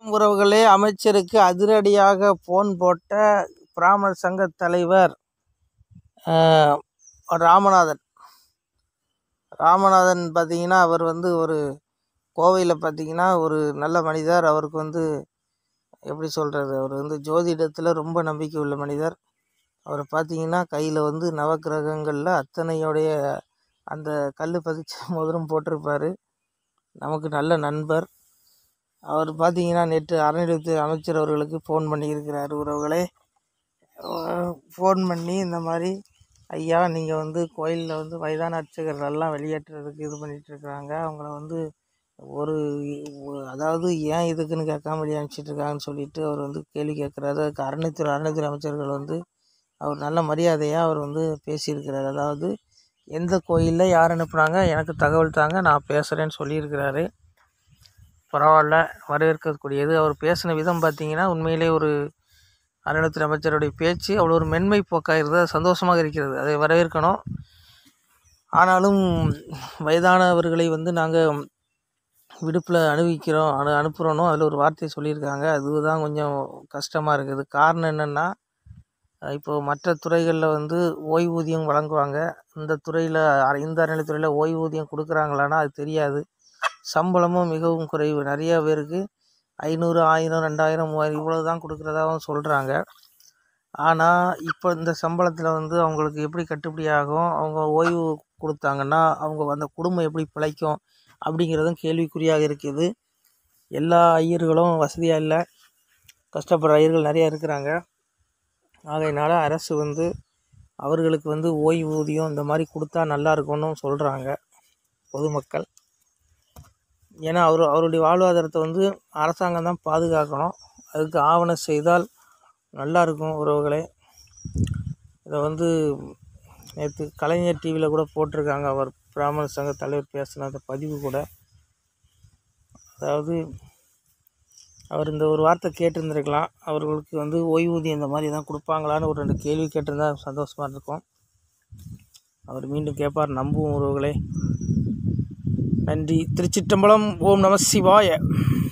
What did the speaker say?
உறவுகளே அமைச்சருக்கு அதிரடியாக ஃபோன் போட்ட பிராமணர் சங்க தலைவர் ஆஹ், ராமநாதன் ராமநாதன் பார்த்தீங்கன்னா அவர் வந்து ஒரு கோவையில் பார்த்தீங்கன்னா ஒரு நல்ல மனிதர் அவருக்கு வந்து எப்படி சொல்கிறது அவர் வந்து ஜோதிடத்தில் ரொம்ப நம்பிக்கை உள்ள மனிதர் அவரை பார்த்தீங்கன்னா கையில் வந்து நவக்கிரகங்களில் அத்தனையோடைய அந்த கல் பதிச்ச மோதிரம் போட்டிருப்பாரு நமக்கு நல்ல நண்பர் அவர் பார்த்தீங்கன்னா நேற்று அறநிலையத்துறை அமைச்சர் அவர்களுக்கு ஃபோன் பண்ணியிருக்கிறார் உறவுகளே ஃபோன் பண்ணி இந்த மாதிரி ஐயா நீங்கள் வந்து கோயிலில் வந்து வயதான அர்ச்சகர்கள்லாம் வெளியேற்றுறதுக்கு இது பண்ணிட்டு இருக்கிறாங்க அவங்கள வந்து ஒரு ஒரு- அதாவது ஏன் இதுக்குன்னு கேட்காம வெளியே அனுப்பிச்சிட்டு இருக்காங்கன்னு சொல்லிட்டு அவர் வந்து கேள்வி கேட்குறாரு அதுக்கு அறநிலையத்துறை அறநிலையத்துறை அமைச்சர்கள் வந்து அவர் நல்ல மரியாதையாக அவர் வந்து பேசியிருக்கிறார் அதாவது எந்த கோயிலில் யார் அனுப்புனாங்க எனக்கு தகவல் தாங்க நான் பேசுகிறேன்னு சொல்லியிருக்கிறாரு பரவாயில்ல வரவேற்கக்கூடியது அவர் பேசின விதம் பார்த்தீங்கன்னா உண்மையிலே ஒரு அறநிலையத்துறை அமைச்சருடைய பேச்சு அவ்வளோ ஒரு மென்மை போக்காக இருந்தது அது சந்தோஷமாக இருக்கிறது அதை வரவேற்கணும் ஆனாலும் வயதானவர்களை வந்து நாங்கள் விடுப்பில் அனுபவிக்கிறோம் அனு அனுப்புகிறோனோ அதில் ஒரு வார்த்தையை சொல்லியிருக்காங்க அதுதான் கொஞ்சம் கஷ்டமாக இருக்குது காரணம் என்னென்னா இப்போது மற்ற துறைகளில் வந்து ஓய்வூதியம் வழங்குவாங்க இந்த துறையில் இந்த அறநிலைத்துறையில் ஓய்வூதியம் கொடுக்குறாங்களான்னா அது தெரியாது சம்பளமும் மிகவும் குறைவு நிறைய பேருக்கு ஐநூறு ஆயிரம் ரெண்டாயிரம் மூவாயிரம் இவ்வளோ தான் கொடுக்குறதாகவும் சொல்கிறாங்க ஆனால் இப்போ இந்த சம்பளத்தில் வந்து அவங்களுக்கு எப்படி கட்டுப்படி ஆகும் அவங்க ஓய்வு கொடுத்தாங்கன்னா அவங்க அந்த குடும்பம் எப்படி பிழைக்கும் அப்படிங்கிறதும் கேள்விக்குறியாக இருக்குது எல்லா ஐயர்களும் வசதியாக இல்லை கஷ்டப்படுற ஐயர்கள் நிறையா இருக்கிறாங்க ஆகையினால அரசு வந்து அவர்களுக்கு வந்து ஓய்வூதியம் இந்த மாதிரி கொடுத்தா நல்லா இருக்கும்னு சொல்கிறாங்க பொதுமக்கள் ஏன்னா அவர் அவருடைய வாழ்வாதாரத்தை வந்து அரசாங்கம் தான் பாதுகாக்கணும் அதுக்கு ஆவணம் செய்தால் நல்லா இருக்கும் உறவுகளே இதை வந்து நேற்று கலைஞர் டிவியில் கூட போட்டிருக்காங்க அவர் பிராமண சங்க தலைவர் பேசின அந்த பதிவு கூட அதாவது அவர் இந்த ஒரு வார்த்தை கேட்டிருந்திருக்கலாம் அவர்களுக்கு வந்து ஓய்வூதியம் இந்த மாதிரி தான் கொடுப்பாங்களான்னு ஒரு ரெண்டு கேள்வி கேட்டிருந்தா சந்தோஷமாக இருக்கும் அவர் மீண்டும் கேட்பார் நம்புவோம் உறவுகளே நன்றி திருச்சிற்றம்பலம் ஓம் நம சிவாய